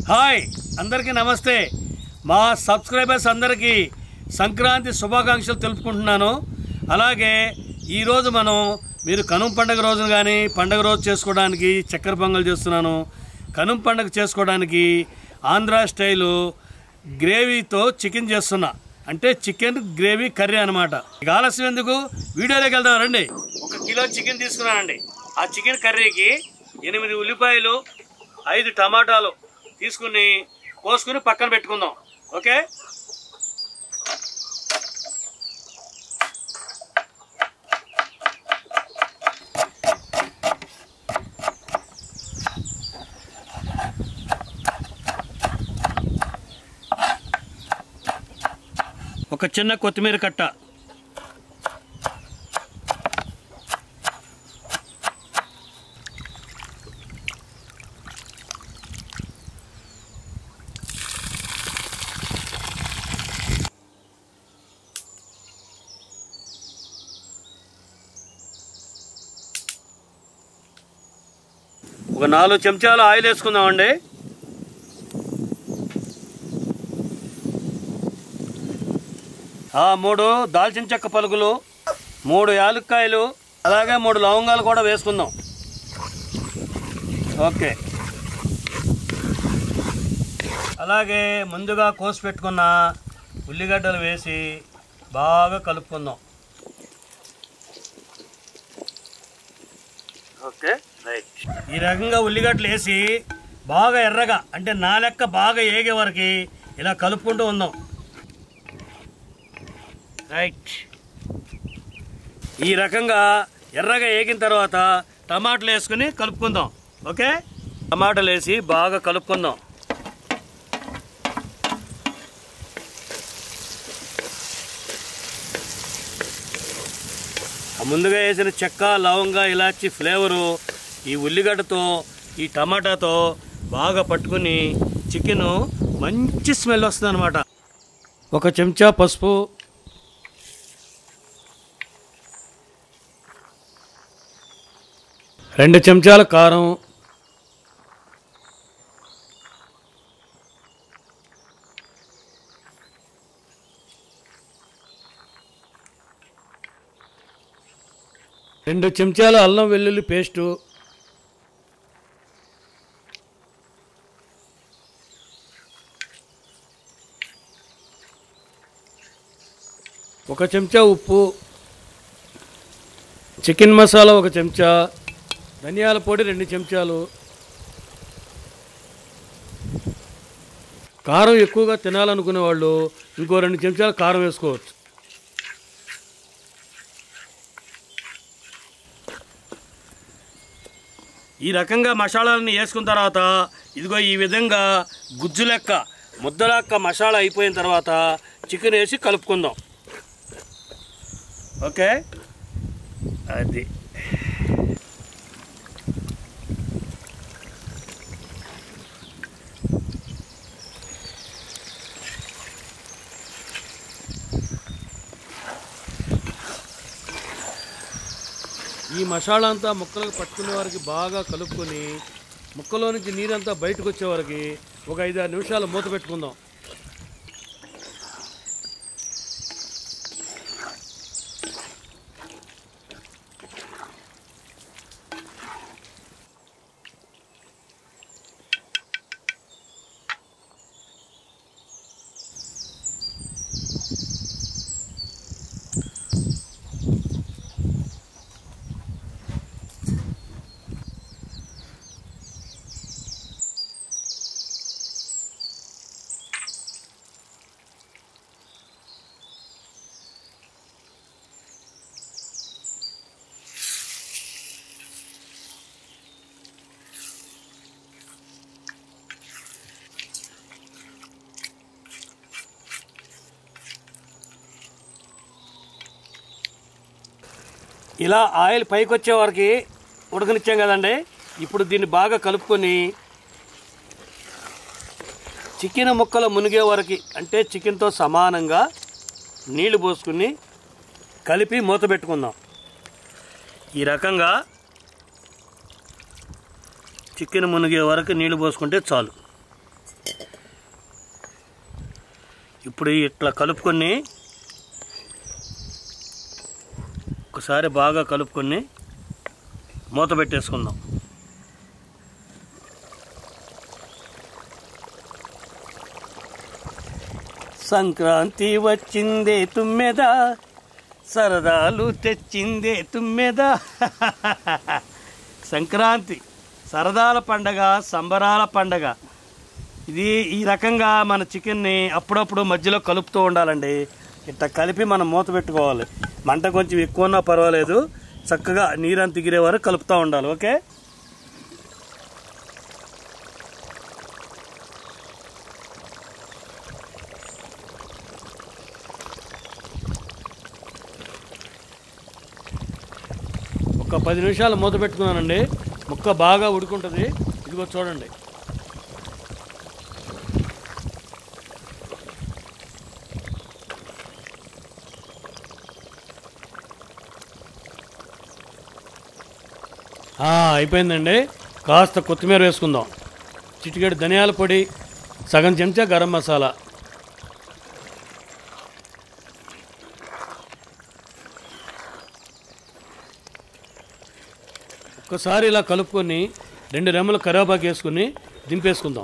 Hi అందరికీ నమస్తే మా సబ్స్క్రైబర్స్ అందరికీ సంక్రాంతి శుభాకాంక్షలు తెలుపుకుంటున్నాను అలాగే ఈరోజు మనం మీరు కనుమ పండగ రోజున కానీ పండగ రోజు చేసుకోవడానికి చక్కెర పొంగల్ చేస్తున్నాను కనుమ పండగ చేసుకోవడానికి ఆంధ్ర స్టైలు గ్రేవీతో చికెన్ చేస్తున్నా అంటే చికెన్ గ్రేవీ కర్రీ అనమాట ఇక ఆలస్యం ఎందుకు వీడియోలోకి వెళ్దాం రండి ఒక కిలో చికెన్ తీసుకున్నానండి ఆ చికెన్ కర్రీకి ఎనిమిది ఉల్లిపాయలు ఐదు టమాటాలు తీసుకుని కోసుకుని పక్కన పెట్టుకుందాం ఓకే ఒక చిన్న కొత్తిమీర కట్ట ఒక నాలుగు చెంచాలు ఆయిల్ వేసుకుందామండి ఆ మూడు దాల్చిన చెక్క పలుకులు మూడు యాలక్కాయలు అలాగే మూడు లవంగాలు కూడా వేసుకుందాం ఓకే అలాగే ముందుగా కోసి పెట్టుకున్న ఉల్లిగడ్డలు వేసి బాగా కలుపుకుందాం ఓకే రైట్ ఈ రకంగా ఉల్లిగడ్డలు వేసి బాగా ఎర్రగా అంటే నా లెక్క బాగా ఏగే వరకు ఇలా కలుపుకుంటూ ఉందాం రైట్ ఈ రకంగా ఎర్రగా ఏగిన తర్వాత టమాటాలు వేసుకుని కలుపుకుందాం ఓకే టమాటాలు వేసి బాగా కలుపుకుందాం ఆ ముందుగా వేసిన చెక్క లవంగా ఇలాచి ఫ్లేవరు ఈ ఉల్లిగడ్డతో ఈ టమాటాతో బాగా పట్టుకుని చికెన్ మంచి స్మెల్ వస్తుంది అనమాట ఒక చెంచా పసుపు రెండు చెంచాల కారం రెండు చెంచాల అల్లం వెల్లుల్లి పేస్టు ఒక చెంచా ఉప్పు చికెన్ మసాలా ఒక చెంచా ధనియాల పొడి రెండు చెంచాలు కారం ఎక్కువగా తినాలనుకునే వాళ్ళు ఇంకో రెండు చెంచాలు కారం వేసుకోవచ్చు ఈ రకంగా మసాలాలని వేసుకున్న తర్వాత ఇదిగో ఈ విధంగా గుజ్జు లెక్క ముద్ద లెక్క మసాలా అయిపోయిన తర్వాత చికెన్ వేసి కలుపుకుందాం ఓకే అది ఈ మసాలా అంతా ముక్కలకు పట్టుకునే వారికి బాగా కలుపుకొని ముక్కలో నుంచి నీరంతా బయటకు వచ్చే వరకు ఒక ఐదు ఆరు నిమిషాలు మూత పెట్టుకుందాం ఇలా ఆయిల్ పైకి వచ్చే వరకు ఉడకనిచ్చాం కదండి ఇప్పుడు దీన్ని బాగా కలుపుకొని చికెన్ ముక్కలు మునిగే వరకు అంటే చికెన్తో సమానంగా నీళ్లు పోసుకుని కలిపి మూత పెట్టుకుందాం ఈ రకంగా చికెన్ మునిగే వరకు నీళ్లు పోసుకుంటే చాలు ఇప్పుడు ఇట్లా కలుపుకొని ఒకసారి బాగా కలుపుకొని మూత పెట్టేసుకుందాం సంక్రాంతి వచ్చిందే తుమ్మెద సరదాలు తెచ్చిందే తుమ్మెద సంక్రాంతి సరదాల పండగ సంబరాల పండగ ఇది ఈ రకంగా మన చికెన్ని అప్పుడప్పుడు మధ్యలో కలుపుతూ ఉండాలండి ఇట్లా కలిపి మనం మూత పెట్టుకోవాలి మంట కొంచెం ఎక్కువ ఉన్నా పర్వాలేదు చక్కగా నీరంత దిగిరే వరకు కలుపుతూ ఉండాలి ఓకే ఒక పది నిమిషాలు మూత పెట్టుకున్నానండి ముక్క బాగా ఉడుకుంటుంది ఇదిగో చూడండి ఆ, అయిపోయిందండి కాస్త కొత్తిమీర వేసుకుందాం చిటికెడు ధనియాల పొడి సగం చెంచా గరం మసాలా ఒక్కసారి ఇలా కలుపుకొని రెండు రెమ్మలు కరివేపాకు వేసుకుని దింపేసుకుందాం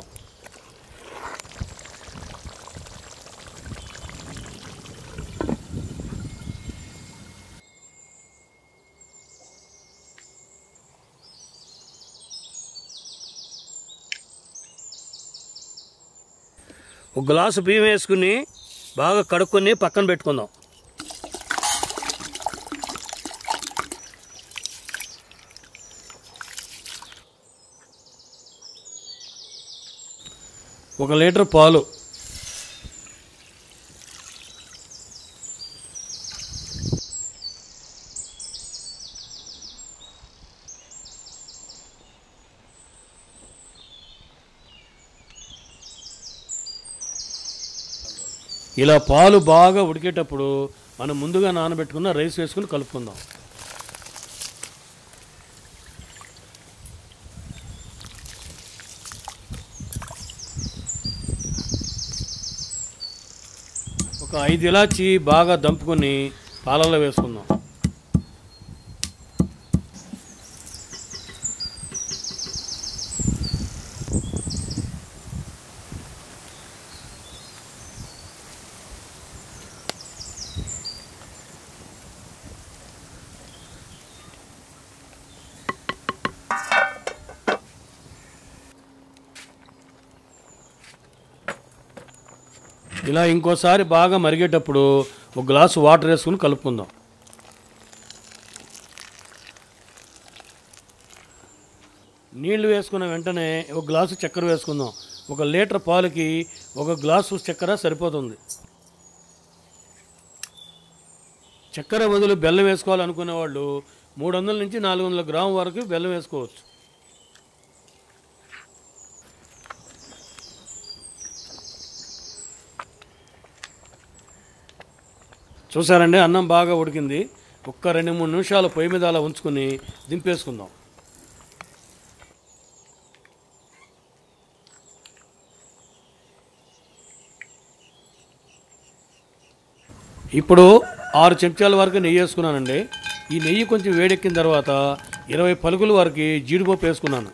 ఒక గ్లాసు బియ్యం వేసుకుని బాగా కడుక్కొని పక్కన పెట్టుకుందాం ఒక లీటర్ పాలు ఇలా పాలు బాగా ఉడికేటప్పుడు మనం ముందుగా నానబెట్టుకున్న రైస్ వేసుకుని కలుపుకుందాం ఒక ఐదు ఇలాచి బాగా దంపుకొని పాలల్లో వేసుకుందాం ఇలా ఇంకోసారి బాగా మరిగేటప్పుడు ఒక గ్లాసు వాటర్ వేసుకుని కలుపుకుందాం నీళ్లు వేసుకున్న వెంటనే ఒక గ్లాసు చక్కెర వేసుకుందాం ఒక లీటర్ పాలకి ఒక గ్లాసు చక్కెర సరిపోతుంది చక్కెర బదులు బెల్లం వేసుకోవాలనుకునే వాళ్ళు మూడు వందల నుంచి నాలుగు వందల గ్రాముల వరకు బెల్లం వేసుకోవచ్చు చూసారండి అన్నం బాగా ఉడికింది ఒక్క రెండు మూడు నిమిషాలు పొయ్యి మీద అలా ఉంచుకుని దింపేసుకుందాం ఇప్పుడు ఆరు చెంచాల వరకు నెయ్యి వేసుకున్నానండి ఈ నెయ్యి కొంచెం వేడెక్కిన తర్వాత ఇరవై పలుకుల వరకు జీడిపప్పు వేసుకున్నాను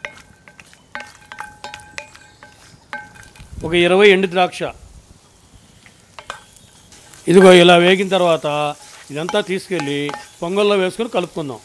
ఒక ఇరవై ఎండు ద్రాక్ష ఇదిగో ఇలా వేగిన తర్వాత ఇదంతా తీసుకెళ్ళి పొంగల్లో వేసుకొని కలుపుకుందాం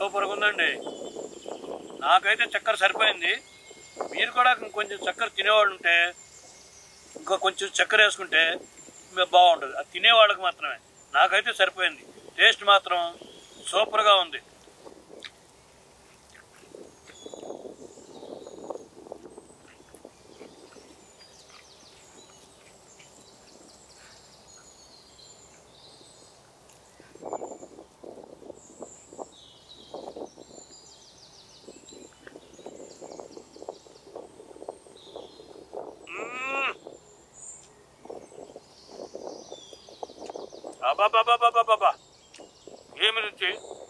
సూపర్గా ఉందండి నాకైతే చక్కెర సరిపోయింది మీరు కూడా కొంచెం చక్కెర తినేవాళ్ళు ఉంటే ఇంకా కొంచెం చక్కెర వేసుకుంటే మీ- బాగుంటుంది అది తినేవాళ్ళకి మాత్రమే నాకైతే సరిపోయింది టేస్ట్ మాత్రం సూపర్గా ఉంది మ్మ్. అబ్బబ్బబ్బబ్బబ్బబ్బా. ఏమి రుచి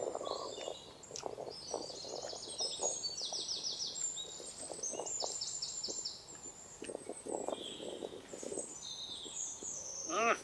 మ్మ్.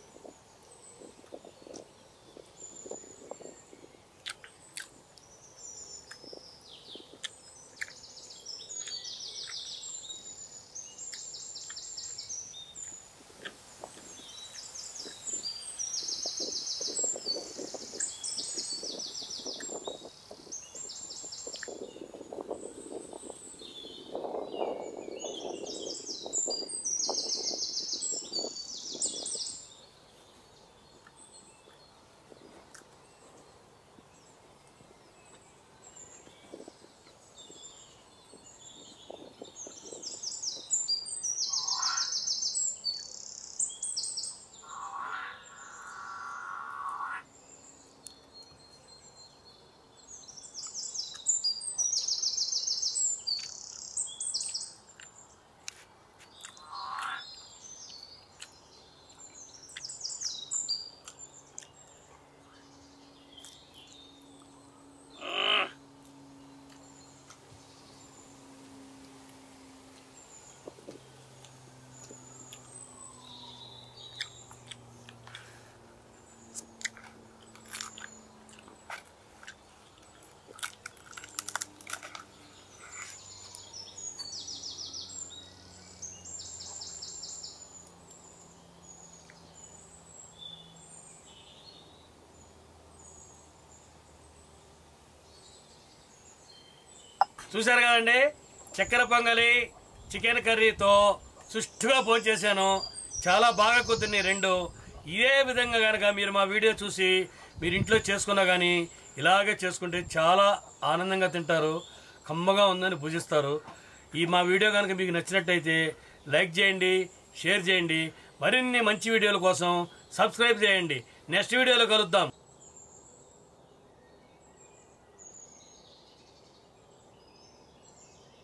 చూశారు కదండి చక్కెర పొంగలి చికెన్ కర్రీతో సుష్టుగా భోంచేశాను చాలా బాగా కుదిరినాయి రెండు ఇదే విధంగా కనుక మీరు మా వీడియో చూసి మీరు ఇంట్లో చేసుకున్నా కానీ ఇలాగే చేసుకుంటే చాలా ఆనందంగా తింటారు కమ్మగా ఉందని భుజిస్తారు ఈ మా వీడియో కనుక మీకు నచ్చినట్టయితే లైక్ చేయండి షేర్ చేయండి మరిన్ని మంచి వీడియోల కోసం సబ్స్క్రైబ్ చేయండి నెక్స్ట్ వీడియోలో కలుద్దాం